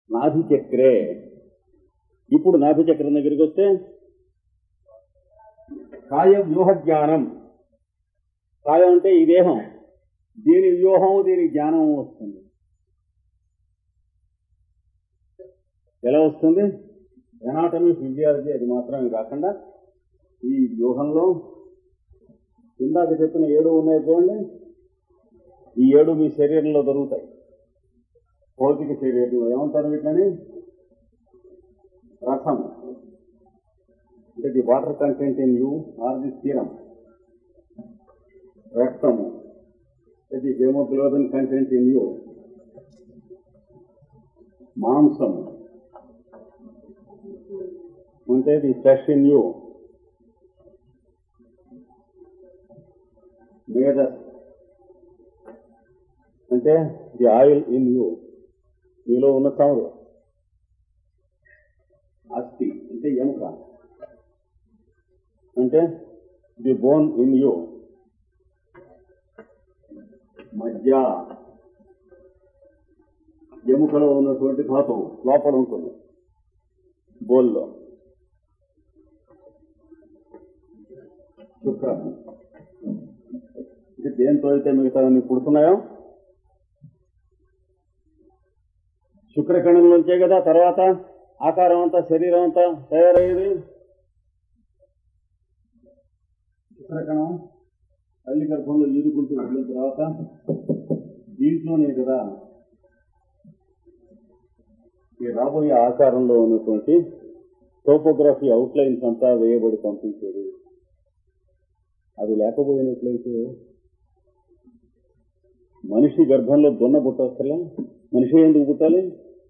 నాభి చక్రే ఇప్పుడు నాభి చక్రం దగ్గరికి వస్తే కాయ వ్యూహ జ్ఞానం కాయం అంటే ఈ దేహం దీని వ్యూహం దీని జ్ఞానం వస్తుంది ఎలా వస్తుంది ఎనాటమీ ఫిజియాలజీ అది మాత్రమే కాకుండా ఈ వ్యూహంలో ఇందాక చెప్పిన ఏడు ఉన్నాయి చూడండి ఈ ఏడు మీ శరీరంలో దొరుకుతాయి భౌతిక శరీరంలో ఏమంటారు వీటిని రసం అంటే the water content in you are the serum రక్తము the haemoglobin content in you మాంసము అంటే ది ఫ్లెష్ ఇన్ యూ మేధ అంటే ది ఆయిల్ ఇన్ యూ మీలో ఉన్న తమరు అస్థి అంటే ఎముక అంటే ది బోన్ ఇన్ యూ మధ్య ఎముకలో ఉన్నటువంటి ధాతువు లోపల ఉంటుంది బోల్లో శుక్రం ఇది దేంతో అయితే మిగతా పుడుతున్నాయో శుక్రకణం నుంచే కదా తర్వాత ఆకారం అంతా శరీరం అంతా తయారయ్యేది శుక్రకణం తల్లి గర్భంలో ఈదుకుంటూ వెళ్ళిన తర్వాత దీంట్లోనే కదా ఈ రాబోయే ఆకారంలో ఉన్నటువంటి టోపోగ్రఫీ అవుట్లైన్స్ అంతా వేయబడి పంపించేది అది లేకపోయినట్లయితే మనిషి గర్భంలో దున్న పుట్టవచ్చలే మనిషి ఎందుకు పుట్టాలి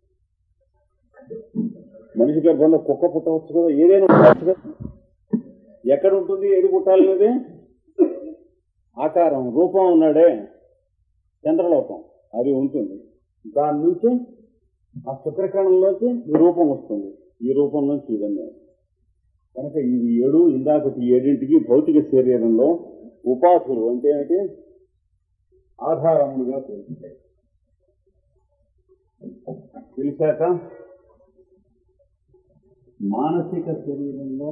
మనిషి గర్భంలో కుక్క పుట్టవచ్చు కదా ఏదైనా పుట్టవచ్చు కదా ఎక్కడ ఉంటుంది ఏది పుట్టాలి అనేది ఆకారం రూపం ఉన్నాడే చంద్రలోకం అది ఉంటుంది దాని నుంచి ఆ శుక్రకణంలోంచి ఈ రూపం వస్తుంది ఈ రూపం నుంచి ఇవన్నీ కనుక ఇవి ఏడు ఇందాకటి ఏడింటికి భౌతిక శరీరంలో ఉపాధులు అంటే ఏంటి ఆధారములుగా తెలుస్తాయి తెలిసాక మానసిక శరీరంలో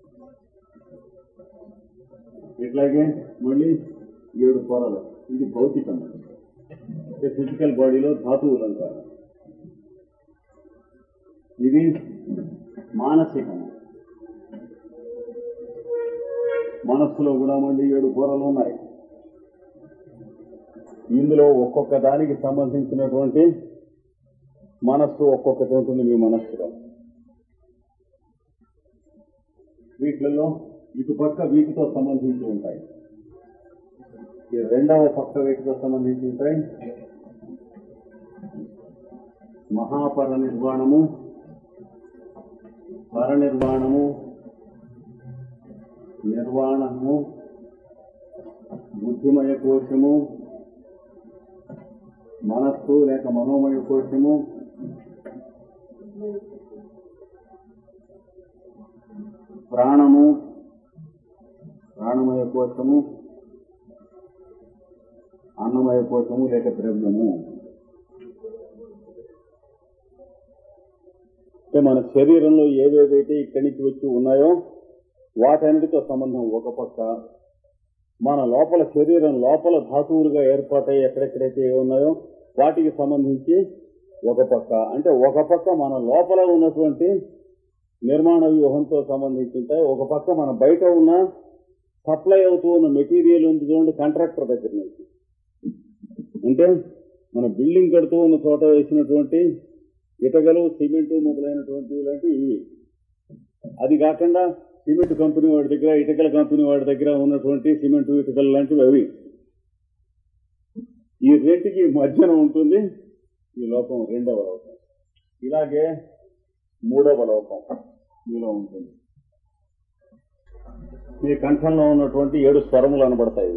ఇట్లాగే మళ్ళీ ఏడు పొరలు ఇది భౌతికం అంటే ఫిజికల్ బాడీలో ధాతువులు అంటారు ఇది మానసికం మనస్సులో కూడా మళ్ళీ ఏడు పొరలు ఉన్నాయి ఇందులో ఒక్కొక్క దానికి సంబంధించినటువంటి మనస్సు ఒక్కొక్కటి ఉంటుంది మీ మనస్సులో వీటిలలో ఇటు పక్క వీటితో సంబంధించి ఉంటాయి ఈ రెండవ పక్క వీటితో సంబంధించి ఉంటాయి మహాపర నిర్వాణము పరనిర్వాణము నిర్వాణము బుద్ధిమయ కోశము మనస్సు లేక మనోమయ కోశము ప్రాణము ప్రాణమయ కోశము అన్నమయ కోశము లేక ద్రవ్యము అంటే మన శరీరంలో ఏవేవైతే ఇక్కడి నుంచి వచ్చి ఉన్నాయో వాటన్నిటితో సంబంధం ఒక పక్క మన లోపల శరీరం లోపల ధాతువులుగా ఏర్పాటై ఎక్కడెక్కడైతే ఏ ఉన్నాయో వాటికి సంబంధించి ఒక పక్క అంటే ఒక పక్క మన లోపల ఉన్నటువంటి నిర్మాణ వ్యూహంతో సంబంధించి ఉంటాయి ఒక పక్క మన బయట ఉన్న సప్లై అవుతూ ఉన్న మెటీరియల్ ఉంది చూడండి కాంట్రాక్టర్ దగ్గర నుంచి అంటే మన బిల్డింగ్ కడుతూ ఉన్న చోట వేసినటువంటి ఇటకలు సిమెంటు మొదలైనటువంటి ఇలాంటివి ఇవి అది కాకుండా సిమెంట్ కంపెనీ వాడి దగ్గర ఇటుకల కంపెనీ వాడి దగ్గర ఉన్నటువంటి సిమెంట్ ఇటుకలు లాంటివి అవి ఈ రెంటికి మధ్యన ఉంటుంది ఈ లోకం రెండవ లోకం ఇలాగే మూడవ లోకం మీలో ఉంటుంది మీ కంఠంలో ఉన్నటువంటి ఏడు స్వరములు అనబడతాయి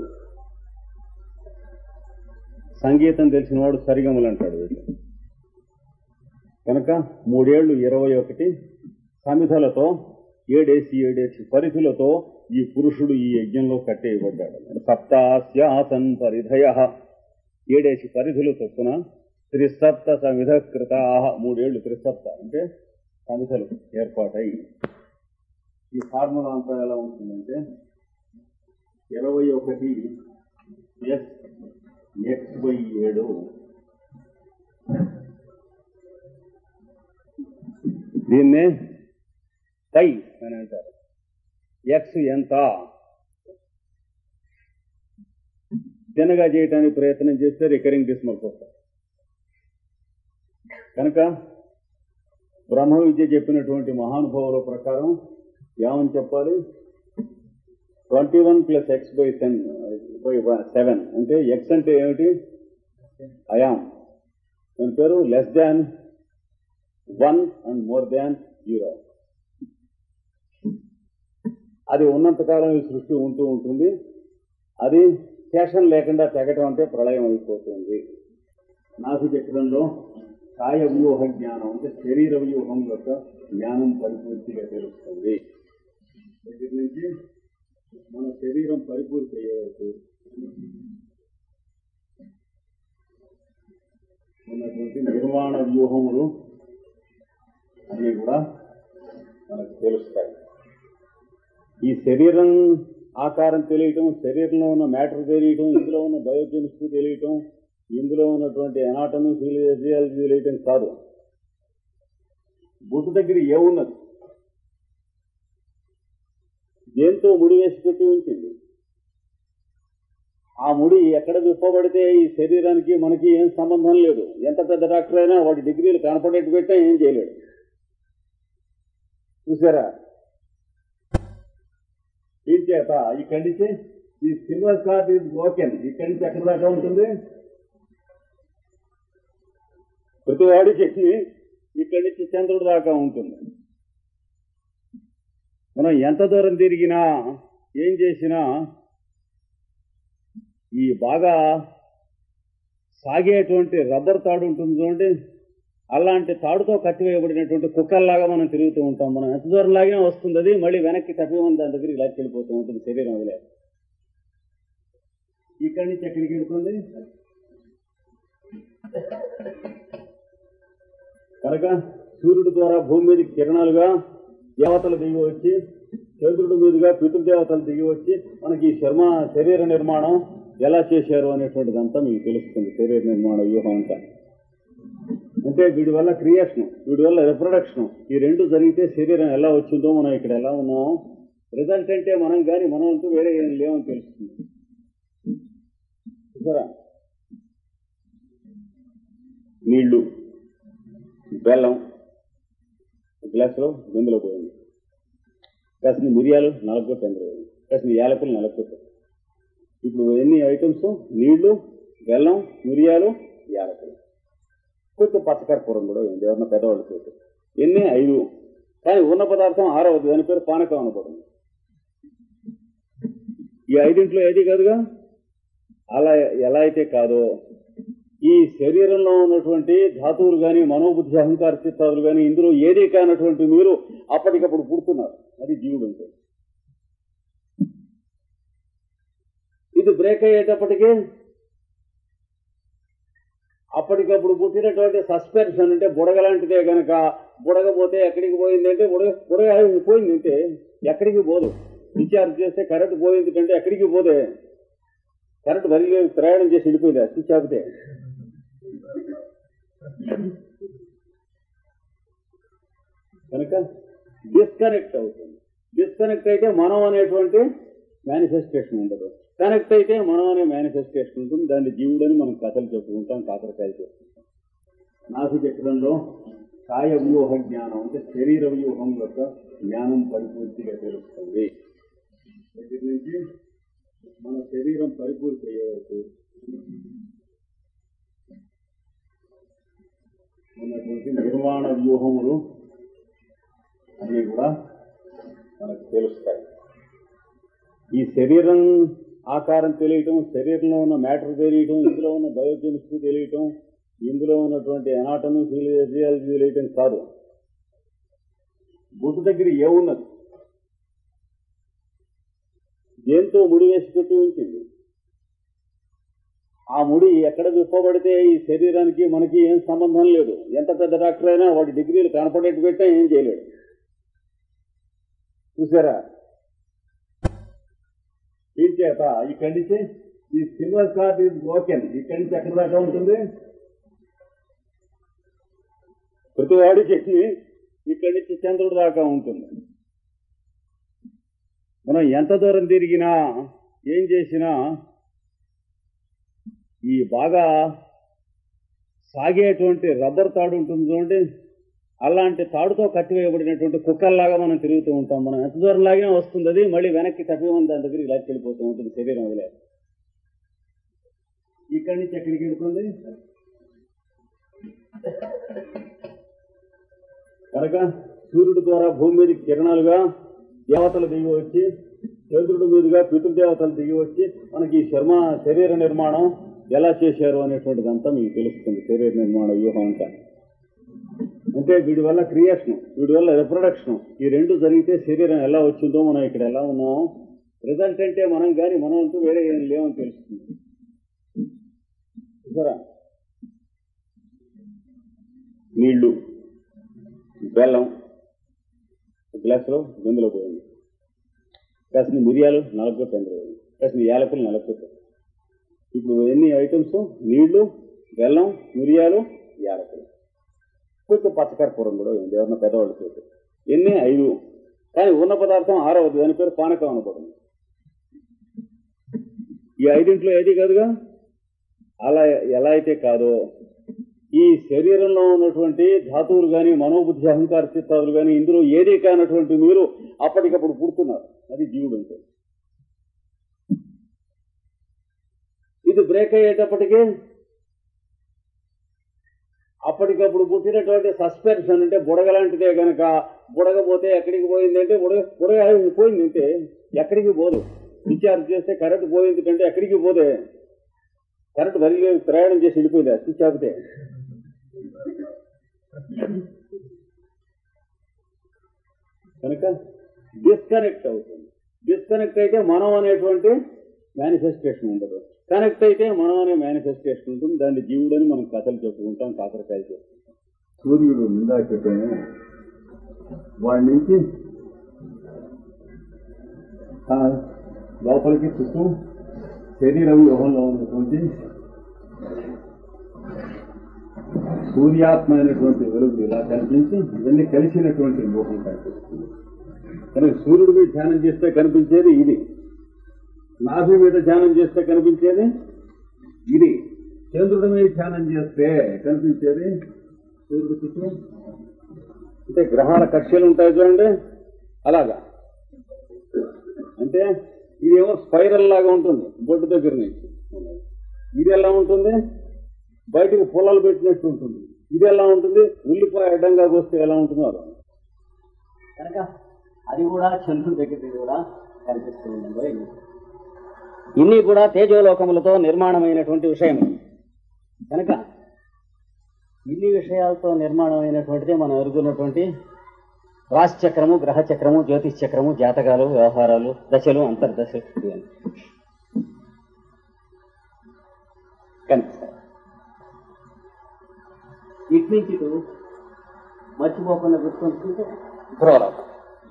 సంగీతం తెలిసిన వాడు సరిగములు అంటాడు వీటిని కనుక మూడేళ్లు ఇరవై ఒకటి సమిధలతో ఏడేసి ఏడేసి పరిధులతో ఈ పురుషుడు ఈ యజ్ఞంలో కట్టేయబడ్డాడు సప్తాస్యాసన్ పరిధయ ఏడేసి పరిధుల చొప్పున త్రిసప్త సమిధ కృత మూడేళ్లు త్రిసప్త అంటే సమిధలు ఏర్పాటై ఈ ఫార్ములా అంతా ఎలా ఉంటుందంటే ఇరవై ఒకటి ఎస్ ఎక్స్ బై ఏడు దీన్నే పై అని అంటారు ఎక్స్ ఎంత తినగా చేయడానికి ప్రయత్నం చేస్తే రికరింగ్ డిస్మల్స్ వస్తాయి కనుక బ్రహ్మ విద్య చెప్పినటువంటి మహానుభావుల ప్రకారం ఏమని చెప్పాలి twenty one plus x by ten by seven అంటే ఎక్స్ అంటే ఏమిటి అయాం దాని పేరు less than one and more than zero అది ఉన్నంతకాలం ఈ సృష్టి ఉంటూ ఉంటుంది అది శేషం లేకుండా తెగటం అంటే ప్రళయం అయిపోతుంది నాసి చక్రంలో కాయ వ్యూహ జ్ఞానం అంటే శరీర వ్యూహం యొక్క జ్ఞానం పరిపూర్తిగా తెలుస్తుంది దగ్గర నుంచి మన శరీరం పరిపూర్తి అయ్యే వరకు ఉన్నటువంటి నిర్మాణ వ్యూహములు అన్నీ కూడా మనకు తెలుస్తాయి ఈ శరీరం ఆకారం తెలియటం శరీరంలో ఉన్న మ్యాటర్ తెలియటం ఇందులో ఉన్న బయోకెమిస్ట్రీ తెలియటం ఇందులో ఉన్నటువంటి ఎనాటమీ ఫిజియాలజీ తెలియటం కాదు బుద్ధ దగ్గర ఏమున్నది దేంతో ముడి వేసి పెట్టి ఉంచింది ఆ ముడి ఎక్కడ విప్పబడితే ఈ శరీరానికి మనకి ఏం సంబంధం లేదు ఎంత పెద్ద డాక్టర్ అయినా వాడి డిగ్రీలు కనపడేట్టు పెట్టా ఏం చేయలేడు చూసారా ఏం చేత ఇక్కడి నుంచి ఈ సిల్వర్ కార్డ్ ఇది బ్రోకెన్ ఇక్కడి నుంచి ఎక్కడ దాకా ఉంటుంది ప్రతి వాడికి ఇక్కడి నుంచి చంద్రుడు దాకా ఉంటుంది మనం ఎంత దూరం తిరిగినా ఏం చేసినా ఈ బాగా సాగేటువంటి రబ్బర్ తాడు ఉంటుంది చూడండి అలాంటి తాడుతో కట్టివేయబడినటువంటి కుక్కల్లాగా మనం తిరుగుతూ ఉంటాం మనం ఎంత దూరం లాగినా వస్తుంది అది మళ్ళీ వెనక్కి కట్టివేమని దాని దగ్గరికి ఇలా వెళ్ళిపోతూ ఉంటుంది శరీరం వదిలే ఇక్కడి నుంచి ఎక్కడికి వెళ్తుంది కనుక సూర్యుడి ద్వారా భూమి మీదకి కిరణాలుగా దేవతలు దిగి వచ్చి చంద్రుడి మీదుగా పితృదేవతలు దిగి వచ్చి మనకి ఈ శర్మ శరీర నిర్మాణం ఎలా చేశారు అనేటువంటిదంతా మీకు తెలుస్తుంది శరీర నిర్మాణ వ్యూహం అంతా అంటే వీడి వల్ల క్రియేషన్ వీడి వల్ల రిప్రొడక్షన్ ఈ రెండు జరిగితే శరీరం ఎలా వచ్చిందో మనం ఇక్కడ ఎలా ఉన్నామో రిజల్ట్ అంటే మనం కానీ మనం అంటూ వేరే ఏం లేవని తెలుస్తుంది చూసారా నీళ్లు బెల్లం గ్లాసులో బిందులో పోయింది కాసిన మిరియాలు నలగొట్టు అందులో పోయింది కాసిన యాలకులు నలగొట్టు ఇప్పుడు ఎన్ని ఐటమ్స్ నీళ్లు బెల్లం మిరియాలు యాలకులు కొంచెం పచ్చకర్పూరం కూడా ఉంది ఎవరన్నా పెద్దవాళ్ళు చూసి ఎన్ని ఐదు కానీ ఉన్న పదార్థం ఆరవది దాని పేరు పానకం అనబడింది ఈ ఐదింట్లో ఏది కాదుగా అలా ఎలా అయితే కాదో ఈ శరీరంలో ఉన్నటువంటి ధాతువులు కానీ మనోబుద్ధి అహంకార చిత్తాదులు కానీ ఇందులో ఏది కానటువంటి మీరు అప్పటికప్పుడు పుడుతున్నారు అది జీవుడు అంటే ఇది బ్రేక్ అయ్యేటప్పటికీ అప్పటికప్పుడు పుట్టినటువంటి సస్పెన్షన్ అంటే బుడగ లాంటిదే కనుక బుడగ పోతే ఎక్కడికి పోయింది అంటే బుడగ బుడగ పోయింది అంటే ఎక్కడికి పోదు రీఛార్జ్ చేస్తే కరెంట్ పోయింది కంటే ఎక్కడికి పోదే కరెంట్ వదిలి ప్రయాణం చేసి వెళ్ళిపోయింది స్విచ్ ఆపితే కనుక డిస్కనెక్ట్ అవుతుంది డిస్కనెక్ట్ అయితే మనం అనేటువంటి మేనిఫెస్టేషన్ ఉండదు కనెక్ట్ అయితే మనం అనే మేనిఫెస్టేషన్ ఉంటుంది దాన్ని జీవుడని మనం కథలు చెప్పుకుంటాం కాకరకాయలు చెప్పుకుంటాం నాసి చక్రంలో కాయ వ్యూహ జ్ఞానం అంటే శరీర వ్యూహం యొక్క జ్ఞానం పరిపూర్తిగా తెలుస్తుంది దగ్గర నుంచి మన శరీరం పరిపూర్తి అయ్యే వరకు ఉన్నటువంటి నిర్మాణ వ్యూహములు అన్నీ కూడా మనకు తెలుస్తాయి ఈ శరీరం ఆకారం తెలియటం శరీరంలో ఉన్న మ్యాటర్ తెలియటం ఇందులో ఉన్న బయోకెమిస్ట్రీ తెలియటం ఇందులో ఉన్నటువంటి ఎనాటమీ ఫిజియాలజీ తెలియటం కాదు బుద్ధ దగ్గర ఏమున్నది దేంతో ముడి వేసి పెట్టి ఉంచింది ఆ ముడి ఎక్కడ విప్పబడితే ఈ శరీరానికి మనకి ఏం సంబంధం లేదు ఎంత పెద్ద డాక్టర్ అయినా వాడి డిగ్రీలు కనపడేట్టు పెట్టా ఏం చేయలేడు చూసారా ఏం చేత ఇక్కడి నుంచి ఈ సిల్వర్ కార్డ్ ఈజ్ బ్రోకెన్ ఇక్కడి నుంచి ఎక్కడి దాకా ఉంటుంది ప్రతి వాడికి ఇక్కడి నుంచి చంద్రుడు దాకా ఉంటుంది మనం ఎంత దూరం తిరిగినా ఏం చేసినా ఈ బాగా సాగేటువంటి రబ్బర్ తాడు ఉంటుంది చూడండి అలాంటి తాడుతో కట్టివేయబడినటువంటి కుక్కల్లాగా మనం తిరుగుతూ ఉంటాం మనం ఎంత దూరం లాగినా వస్తుంది అది మళ్ళీ వెనక్కి తప్పిమంది దాని దగ్గరికి ఇలా వెళ్ళిపోతూ ఉంటుంది శరీరం వదిలే ఇక్కడి నుంచి ఎక్కడికి వెళ్తుంది కనుక సూర్యుడి ద్వారా భూమి మీదకి కిరణాలుగా దేవతలు దిగి వచ్చి చంద్రుడి మీదుగా పితృదేవతలు దిగి వచ్చి మనకి ఈ శర్మ శరీర నిర్మాణం ఎలా చేశారు అనేటువంటిదంతా మీకు తెలుస్తుంది శరీర నిర్మాణ వ్యూహం అంతా అంటే వీడి వల్ల క్రియేషన్ వీడి వల్ల రిప్రొడక్షన్ ఈ రెండు జరిగితే శరీరం ఎలా వచ్చిందో మనం ఇక్కడ ఎలా ఉన్నాం రిజల్ట్ అంటే మనం కానీ మనం అంటూ వేరే ఏం లేవని తెలుస్తుంది చూసారా నీళ్లు బెల్లం గ్లాసులో గందులో పోయింది కాసిన మిరియాలు నలగొట్టు అందులో పోయింది కాసిన యాలకులు నలగొట్టు ఇప్పుడు ఎన్ని ఐటమ్స్ నీళ్లు బెల్లం మిరియాలు యాలకులు కొంచెం పచ్చకర్పూరం కూడా ఉంది ఎవరన్నా పెద్దవాళ్ళు చూసి ఎన్ని ఐదు కానీ ఉన్న పదార్థం ఆరవది దాని పేరు పానకం అనబడింది ఈ ఐదింట్లో ఏది కాదుగా అలా ఎలా అయితే కాదో ఈ శరీరంలో ఉన్నటువంటి ధాతువులు కానీ మనోబుద్ధి అహంకార చిత్తాలు కానీ ఇందులో ఏది కానటువంటి మీరు అప్పటికప్పుడు పుడుతున్నారు అది జీవుడు అంటే ఇది బ్రేక్ అయ్యేటప్పటికీ అప్పటికప్పుడు పుట్టినటువంటి సస్పెన్షన్ అంటే బుడగ లాంటిదే కనుక బుడగ పోతే ఎక్కడికి పోయింది అంటే బుడగ బుడగ పోయింది అంటే ఎక్కడికి పోదు రీఛార్జ్ చేస్తే కరెంట్ పోయింది కంటే ఎక్కడికి పోదే కరెంట్ వదిలి ప్రయాణం చేసి వెళ్ళిపోయింది స్విచ్ ఆపితే కనుక డిస్కనెక్ట్ అవుతుంది డిస్కనెక్ట్ అయితే మనం అనేటువంటి మేనిఫెస్టేషన్ ఉండదు కనెక్ట్ అయితే మనం అనే మేనిఫెస్టేషన్ ఉంటుంది దాన్ని జీవుడని మనం కథలు చెప్పుకుంటాం కాకరకాయలు చెప్పుకుంటాం సూర్యుడు నిందా చెప్పాను వాడి నుంచి ఆ లోపలికి చుట్టూ శరీరం యుగంలో ఉన్నటువంటి సూర్యాత్మ అయినటువంటి వెలుగు ఇలా కనిపించి ఇవన్నీ కలిసినటువంటి లోకం కనిపిస్తుంది కనుక సూర్యుడి మీద ధ్యానం చేస్తే కనిపించేది ఇది నాభి మీద ధ్యానం చేస్తే కనిపించేది ఇది చంద్రుడి మీద ధ్యానం చేస్తే కనిపించేది సూర్యుడి చుట్టూ అంటే గ్రహాల కక్షలు ఉంటాయి చూడండి అలాగా అంటే ఇదేమో స్పైరల్ లాగా ఉంటుంది బొడ్డు దగ్గర నుంచి ఇది ఎలా ఉంటుంది బయటకు పొలాలు పెట్టినట్టు ఉంటుంది ఇది ఎలా ఉంటుంది ఉల్లిపాయ అడ్డంగా వస్తే ఎలా ఉంటుందో అలా కనుక అది కూడా చంద్రుడి దగ్గర కూడా కనిపిస్తుంది ఇన్ని కూడా తేజోలోకములతో నిర్మాణమైనటువంటి విషయం కనుక ఇన్ని విషయాలతో నిర్మాణమైనటువంటిది మనం ఎరుగున్నటువంటి రాశిచక్రము గ్రహచక్రము జ్యోతిష్ చక్రము జాతకాలు వ్యవహారాలు దశలు అంతర్దశలు ఇవన్నీ కనిపిస్తాయి ఇటు నుంచి ఇటు మర్చిపోకుండా గుర్తుంచుకుంటే ధ్రువలోకం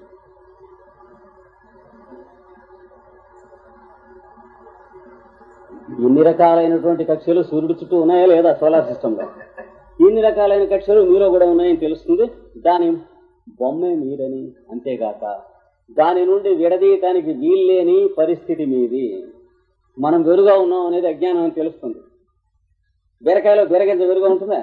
ఎన్ని రకాలైనటువంటి కక్షలు సూర్యుడి చుట్టూ ఉన్నాయా లేదా సోలార్ సిస్టంలో ఎన్ని రకాలైన కక్షలు మీలో కూడా ఉన్నాయని తెలుస్తుంది దాని బొమ్మే మీరని అంతేగాక దాని నుండి విడదీయటానికి వీల్లేని పరిస్థితి మీది మనం వెరుగా ఉన్నాం అనేది అజ్ఞానం అని తెలుస్తుంది బీరకాయలో బీరగింజ వెరుగా ఉంటుందా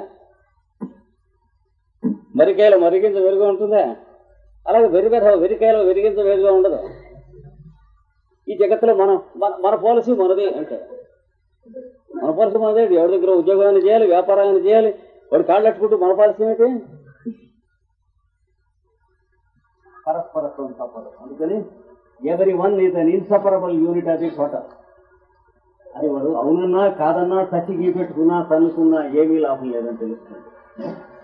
మరికాయలో మరిగింజ వెరుగా ఉంటుందా అలాగే వెరిగ వెరికాయలో వెరిగింజ వేరుగా ఉండదు ఈ జగత్తులో మనం మన మన పాలసీ మనది అంటే మన పాలసీ మనదే ఎవరి దగ్గర ఉద్యోగాన్ని చేయాలి వ్యాపారాన్ని చేయాలి వాడు కాళ్ళు అట్టుకుంటూ మన పాలసీ ఏమిటి పరస్పరత్వం తప్పదు అందుకని ఎవరి one is an inseparable unit అది టోటల్ అది వాడు అవునన్నా కాదన్నా చచ్చి గీ పెట్టుకున్నా తన్నుకున్నా ఏమీ లాభం లేదని తెలుస్తుంది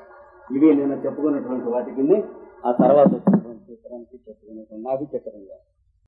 ఇవి నేను చెప్పుకున్నటువంటి వాటికి ఆ తర్వాత వచ్చినటువంటి చిత్రానికి చెప్పుకున్నటువంటి నాభి చక్రంగా